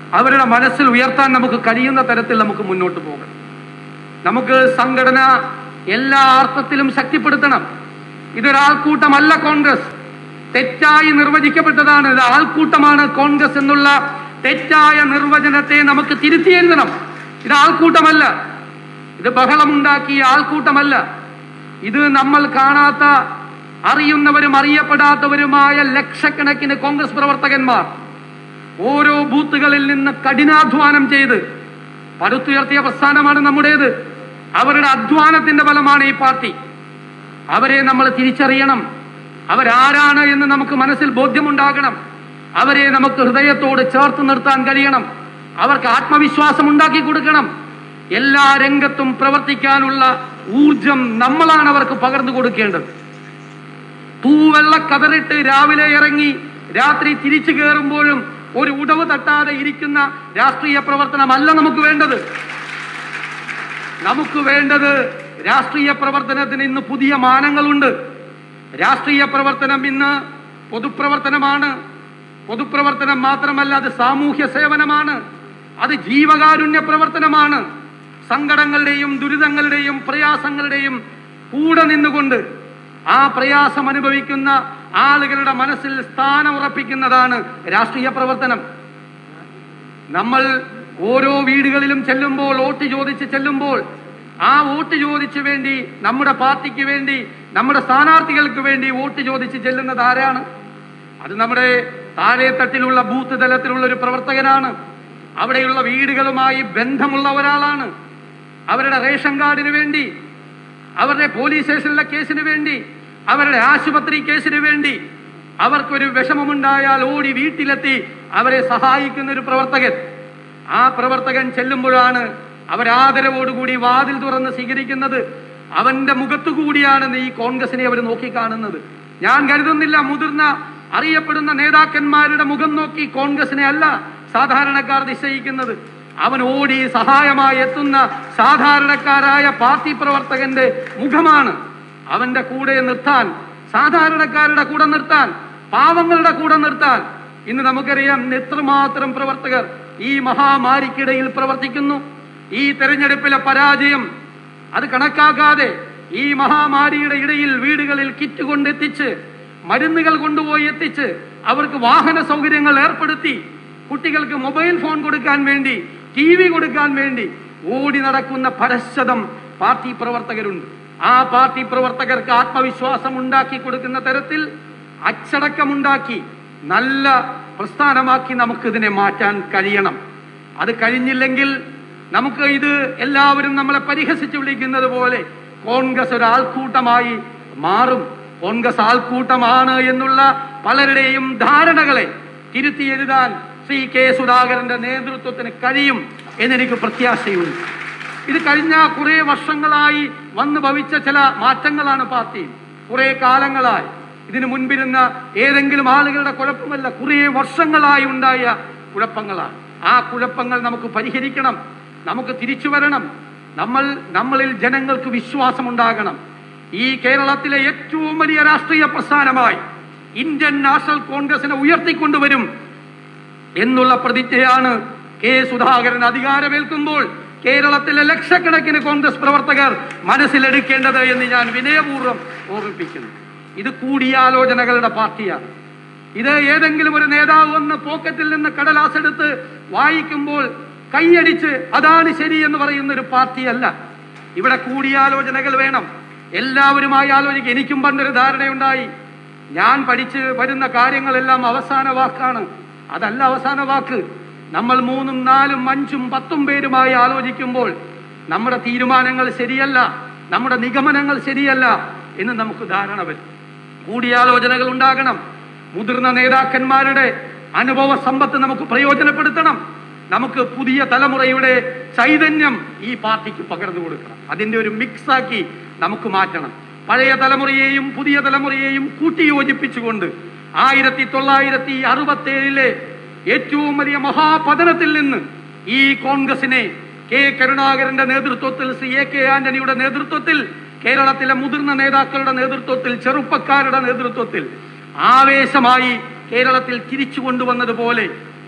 അവരുടെ മനസ്സിൽ ഉയർത്താൻ നമുക്ക് കഴിയുന്ന തരത്തിൽ നമുക്ക് മുന്നോട്ട് പോകണം നമുക്ക് സംഘടന എല്ലാ അർത്ഥത്തിലും ശക്തിപ്പെടുത്തണം ഇതൊരാൾക്കൂട്ടമല്ല കോൺഗ്രസ് തെറ്റായി നിർവചിക്കപ്പെട്ടതാണ് ഇത് ആൾക്കൂട്ടമാണ് കോൺഗ്രസ് എന്നുള്ള തെറ്റായ നിർവചനത്തെ നമുക്ക് തിരുത്തി എഴുതണം ഇത് ആൾക്കൂട്ടമല്ല ഇത് ബഹളമുണ്ടാക്കിയ ആൾക്കൂട്ടമല്ല ഇത് നമ്മൾ കാണാത്ത അറിയുന്നവരും അറിയപ്പെടാത്തവരുമായ ലക്ഷക്കണക്കിന് കോൺഗ്രസ് പ്രവർത്തകന്മാർ ഓരോ ബൂത്തുകളിൽ നിന്ന് കഠിനാധ്വാനം ചെയ്ത് പടുത്തുയർത്തിയ പ്രസ്ഥാനമാണ് നമ്മുടേത് അവരുടെ അധ്വാനത്തിന്റെ ഫലമാണ് ഈ പാർട്ടി അവരെ നമ്മൾ തിരിച്ചറിയണം അവരാരാണ് എന്ന് നമുക്ക് മനസ്സിൽ ബോധ്യമുണ്ടാകണം അവരെ നമുക്ക് ഹൃദയത്തോട് ചേർത്ത് നിർത്താൻ കഴിയണം അവർക്ക് ആത്മവിശ്വാസം ഉണ്ടാക്കി കൊടുക്കണം എല്ലാ രംഗത്തും പ്രവർത്തിക്കാനുള്ള ഊർജം നമ്മളാണ് അവർക്ക് പകർന്നു കൊടുക്കേണ്ടത് തൂവെള്ള കതറിട്ട് രാവിലെ ഇറങ്ങി രാത്രി തിരിച്ചു കയറുമ്പോഴും ഒരു ഉടവ് തട്ടാതെ ഇരിക്കുന്ന രാഷ്ട്രീയ പ്രവർത്തനമല്ല നമുക്ക് വേണ്ടത് നമുക്ക് വേണ്ടത് രാഷ്ട്രീയ പ്രവർത്തനത്തിന് ഇന്ന് പുതിയ മാനങ്ങളുണ്ട് രാഷ്ട്രീയ പ്രവർത്തനം ഇന്ന് പൊതുപ്രവർത്തനമാണ് പൊതുപ്രവർത്തനം മാത്രമല്ല അത് സാമൂഹ്യ സേവനമാണ് അത് ജീവകാരുണ്യ പ്രവർത്തനമാണ് സങ്കടങ്ങളുടെയും ദുരിതങ്ങളുടെയും പ്രയാസങ്ങളുടെയും കൂടെ നിന്നുകൊണ്ട് ആ പ്രയാസം അനുഭവിക്കുന്ന ആളുകളുടെ മനസ്സിൽ സ്ഥാനം ഉറപ്പിക്കുന്നതാണ് രാഷ്ട്രീയ പ്രവർത്തനം നമ്മൾ ഓരോ വീടുകളിലും ചെല്ലുമ്പോൾ വോട്ട് ചോദിച്ച് ചെല്ലുമ്പോൾ ആ വോട്ട് ചോദിച്ചു വേണ്ടി നമ്മുടെ പാർട്ടിക്ക് വേണ്ടി നമ്മുടെ സ്ഥാനാർത്ഥികൾക്ക് വേണ്ടി വോട്ട് ചോദിച്ച് ചെല്ലുന്നത് ആരാണ് അത് നമ്മുടെ താഴെത്തട്ടിലുള്ള ബൂത്ത് തലത്തിലുള്ള ഒരു പ്രവർത്തകനാണ് അവിടെയുള്ള വീടുകളുമായി ബന്ധമുള്ള ഒരാളാണ് അവരുടെ റേഷൻ കാർഡിന് വേണ്ടി അവരുടെ പോലീസ് സ്റ്റേഷനിലെ കേസിന് വേണ്ടി അവരുടെ ആശുപത്രി കേസിന് വേണ്ടി അവർക്കൊരു വിഷമമുണ്ടായാൽ ഓടി വീട്ടിലെത്തി അവരെ സഹായിക്കുന്ന ഒരു പ്രവർത്തകൻ ആ പ്രവർത്തകൻ ചെല്ലുമ്പോഴാണ് അവരാദരവോടുകൂടി വാതിൽ തുറന്ന് സ്വീകരിക്കുന്നത് അവന്റെ മുഖത്തു കൂടിയാണ് ഈ കോൺഗ്രസിനെ അവർ നോക്കിക്കാണുന്നത് ഞാൻ കരുതുന്നില്ല മുതിർന്ന അറിയപ്പെടുന്ന നേതാക്കന്മാരുടെ മുഖം നോക്കി കോൺഗ്രസിനെ അല്ല സാധാരണക്കാർ നിശ്ചയിക്കുന്നത് അവൻ ഓടി സഹായമായി എത്തുന്ന സാധാരണക്കാരായ പാർട്ടി പ്രവർത്തകന്റെ മുഖമാണ് അവന്റെ കൂടെ നിർത്താൻ സാധാരണക്കാരുടെ കൂടെ നിർത്താൻ പാവങ്ങളുടെ കൂടെ നിർത്താൻ ഇന്ന് നമുക്കറിയാം എത്രമാത്രം പ്രവർത്തകർ ഈ മഹാമാരിക്കിടയിൽ പ്രവർത്തിക്കുന്നു ഈ തെരഞ്ഞെടുപ്പിലെ പരാജയം അത് കണക്കാക്കാതെ ഈ മഹാമാരിയുടെ ഇടയിൽ വീടുകളിൽ കിറ്റ് കൊണ്ടെത്തിച്ച് മരുന്നുകൾ കൊണ്ടുപോയി എത്തിച്ച് അവർക്ക് വാഹന സൗകര്യങ്ങൾ ഏർപ്പെടുത്തി കുട്ടികൾക്ക് മൊബൈൽ ഫോൺ കൊടുക്കാൻ വേണ്ടി ടി വി കൊടുക്കാൻ വേണ്ടി ഓടി നടക്കുന്ന പരശതം പാർട്ടി പ്രവർത്തകരുണ്ട് ആ പാർട്ടി പ്രവർത്തകർക്ക് ആത്മവിശ്വാസം ഉണ്ടാക്കി കൊടുക്കുന്ന തരത്തിൽ അച്ചടക്കമുണ്ടാക്കി നല്ല പ്രസ്ഥാനമാക്കി നമുക്ക് ഇതിനെ മാറ്റാൻ കഴിയണം അത് കഴിഞ്ഞില്ലെങ്കിൽ നമുക്ക് ഇത് എല്ലാവരും നമ്മളെ പരിഹസിച്ച് വിളിക്കുന്നത് പോലെ കോൺഗ്രസ് ഒരു ആൾക്കൂട്ടമായി മാറും കോൺഗ്രസ് ആൾക്കൂട്ടമാണ് എന്നുള്ള പലരുടെയും ധാരണകളെ തിരുത്തി എഴുതാൻ ശ്രീ കെ സുധാകരന്റെ നേതൃത്വത്തിന് കഴിയും എന്നെനിക്ക് പ്രത്യാശയുണ്ട് ഇത് കഴിഞ്ഞ കുറെ വർഷങ്ങളായി വന്നു ഭവിച്ച ചില മാറ്റങ്ങളാണ് പാർട്ടി കുറെ കാലങ്ങളായി ഇതിനു മുൻപിരുന്ന ഏതെങ്കിലും ആളുകളുടെ കുഴപ്പമല്ല കുറെ വർഷങ്ങളായി ഉണ്ടായ കുഴപ്പങ്ങളാണ് ആ കുഴപ്പങ്ങൾ നമുക്ക് പരിഹരിക്കണം നമുക്ക് തിരിച്ചു വരണം നമ്മൾ നമ്മളിൽ ജനങ്ങൾക്ക് വിശ്വാസമുണ്ടാകണം ഈ കേരളത്തിലെ ഏറ്റവും വലിയ രാഷ്ട്രീയ പ്രസ്ഥാനമായി ഇന്ത്യൻ നാഷണൽ കോൺഗ്രസിനെ ഉയർത്തിക്കൊണ്ടുവരും എന്നുള്ള പ്രതിജ്ഞയാണ് കെ സുധാകരൻ അധികാരമേൽക്കുമ്പോൾ കേരളത്തിലെ ലക്ഷക്കണക്കിന് കോൺഗ്രസ് പ്രവർത്തകർ മനസ്സിലെടുക്കേണ്ടത് എന്ന് ഞാൻ വിനയപൂർവ്വം ഓർമ്മിപ്പിക്കുന്നു ഇത് കൂടിയാലോചനകളുടെ പാർട്ടിയാണ് ഇത് ഏതെങ്കിലും ഒരു നേതാവ് വന്ന് പോക്കറ്റിൽ നിന്ന് കടലാസ് എടുത്ത് വായിക്കുമ്പോൾ കൈയടിച്ച് അതാണ് ശരി എന്ന് പറയുന്ന ഒരു പാർട്ടിയല്ല ഇവിടെ കൂടിയാലോചനകൾ വേണം എല്ലാവരുമായി ആലോചിക്കുക എനിക്കും പണ്ടൊരു ധാരണയുണ്ടായി ഞാൻ പഠിച്ച് വരുന്ന കാര്യങ്ങളെല്ലാം അവസാന വാക്കാണ് അതല്ല അവസാന വാക്ക് നമ്മൾ മൂന്നും നാലും അഞ്ചും പത്തും പേരുമായി ആലോചിക്കുമ്പോൾ നമ്മുടെ തീരുമാനങ്ങൾ ശരിയല്ല നമ്മുടെ നിഗമനങ്ങൾ ശരിയല്ല എന്ന് നമുക്ക് ധാരണ വരും കൂടിയാലോചനകൾ ഉണ്ടാകണം മുതിർന്ന നേതാക്കന്മാരുടെ അനുഭവ സമ്പത്ത് നമുക്ക് പ്രയോജനപ്പെടുത്തണം നമുക്ക് പുതിയ തലമുറയുടെ ചൈതന്യം ഈ പാർട്ടിക്ക് പകർന്നു കൊടുക്കണം അതിന്റെ ഒരു മിക്സാക്കി നമുക്ക് മാറ്റണം പഴയ തലമുറയെയും പുതിയ തലമുറയെയും കൂട്ടിയോജിപ്പിച്ചുകൊണ്ട് ആയിരത്തി തൊള്ളായിരത്തി അറുപത്തി ഏഴിലെ ഏറ്റവും വലിയ മഹാപതനത്തിൽ നിന്ന് ഈ കോൺഗ്രസിനെ കെ കരുണാകരന്റെ നേതൃത്വത്തിൽ സി എ കെ ആന്റണിയുടെ നേതൃത്വത്തിൽ കേരളത്തിലെ മുതിർന്ന നേതാക്കളുടെ നേതൃത്വത്തിൽ ചെറുപ്പക്കാരുടെ നേതൃത്വത്തിൽ ആവേശമായി കേരളത്തിൽ തിരിച്ചു കൊണ്ടുവന്നതുപോലെ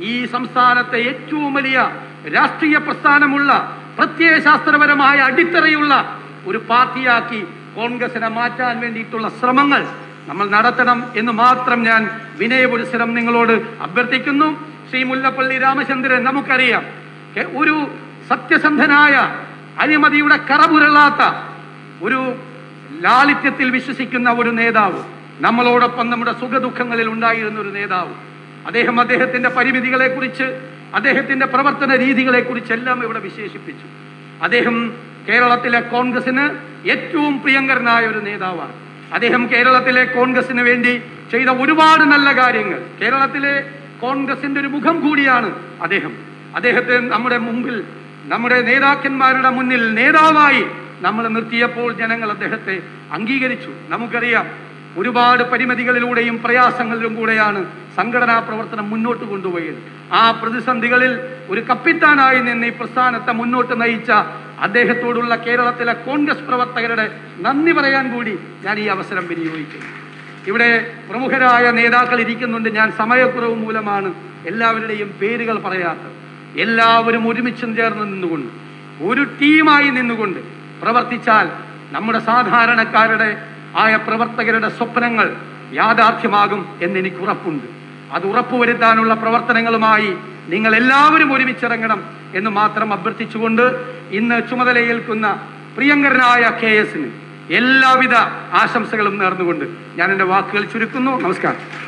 ഈ സംസ്ഥാനത്തെ ഏറ്റവും വലിയ രാഷ്ട്രീയ പ്രസ്ഥാനമുള്ള പ്രത്യയശാസ്ത്രപരമായ അടിത്തറയുള്ള ഒരു പാർട്ടിയാക്കി കോൺഗ്രസിനെ മാറ്റാൻ വേണ്ടിയിട്ടുള്ള ശ്രമങ്ങൾ നമ്മൾ നടത്തണം എന്ന് മാത്രം ഞാൻ വിനയപുരസരം നിങ്ങളോട് അഭ്യർത്ഥിക്കുന്നു ശ്രീ മുല്ലപ്പള്ളി രാമചന്ദ്രൻ നമുക്കറിയാം കെ- ഒരു സത്യസന്ധനായ അഴിമതിയുടെ കറപുരളാത്ത ഒരു ലാളിത്യത്തിൽ വിശ്വസിക്കുന്ന ഒരു നേതാവ് നമ്മളോടൊപ്പം നമ്മുടെ സുഖദുഃഖങ്ങളിൽ ഉണ്ടായിരുന്ന ഒരു നേതാവ് അദ്ദേഹം അദ്ദേഹത്തിന്റെ പരിമിതികളെ കുറിച്ച് അദ്ദേഹത്തിന്റെ പ്രവർത്തന രീതികളെ കുറിച്ചെല്ലാം ഇവിടെ വിശേഷിപ്പിച്ചു അദ്ദേഹം കേരളത്തിലെ കോൺഗ്രസിന് ഏറ്റവും പ്രിയങ്കരനായ ഒരു നേതാവാണ് അദ്ദേഹം കേരളത്തിലെ കോൺഗ്രസിന് വേണ്ടി ചെയ്ത ഒരുപാട് നല്ല കാര്യങ്ങൾ കേരളത്തിലെ കോൺഗ്രസിന്റെ ഒരു മുഖം കൂടിയാണ് അദ്ദേഹം അദ്ദേഹത്തെ നമ്മുടെ മുമ്പിൽ നമ്മുടെ നേതാക്കന്മാരുടെ മുന്നിൽ നേതാവായി നമ്മൾ നിർത്തിയപ്പോൾ ജനങ്ങൾ അദ്ദേഹത്തെ അംഗീകരിച്ചു നമുക്കറിയാം ഒരുപാട് പരിമിതികളിലൂടെയും പ്രയാസങ്ങളിലും കൂടെയാണ് സംഘടനാ പ്രവർത്തനം മുന്നോട്ട് കൊണ്ടുപോയത് ആ പ്രതിസന്ധികളിൽ ഒരു കപ്പിത്താനായി നിന്ന് ഈ പ്രസ്ഥാനത്തെ മുന്നോട്ട് നയിച്ച അദ്ദേഹത്തോടുള്ള കേരളത്തിലെ കോൺഗ്രസ് പ്രവർത്തകരുടെ നന്ദി പറയാൻ കൂടി ഞാൻ ഈ അവസരം വിനിയോഗിക്കുന്നു ഇവിടെ പ്രമുഖരായ നേതാക്കൾ ഇരിക്കുന്നുണ്ട് ഞാൻ സമയക്കുറവ് മൂലമാണ് എല്ലാവരുടെയും പേരുകൾ പറയാത്തത് എല്ലാവരും ഒരുമിച്ചും ചേർന്ന് നിന്നുകൊണ്ട് ഒരു ടീമായി നിന്നുകൊണ്ട് പ്രവർത്തിച്ചാൽ നമ്മുടെ സാധാരണക്കാരുടെ ആയ പ്രവർത്തകരുടെ സ്വപ്നങ്ങൾ യാഥാർത്ഥ്യമാകും എന്ന് എനിക്ക് ഉറപ്പുണ്ട് അത് ഉറപ്പുവരുത്താനുള്ള പ്രവർത്തനങ്ങളുമായി നിങ്ങൾ എല്ലാവരും ഒരുമിച്ചിറങ്ങണം എന്ന് മാത്രം അഭ്യർത്ഥിച്ചുകൊണ്ട് ഇന്ന് ചുമതലയേൽക്കുന്ന പ്രിയങ്കരനായ കെ എസിന് എല്ലാവിധ ആശംസകളും നേർന്നുകൊണ്ട് ഞാൻ എൻ്റെ വാക്കുകൾ ചുരുക്കുന്നു നമസ്കാരം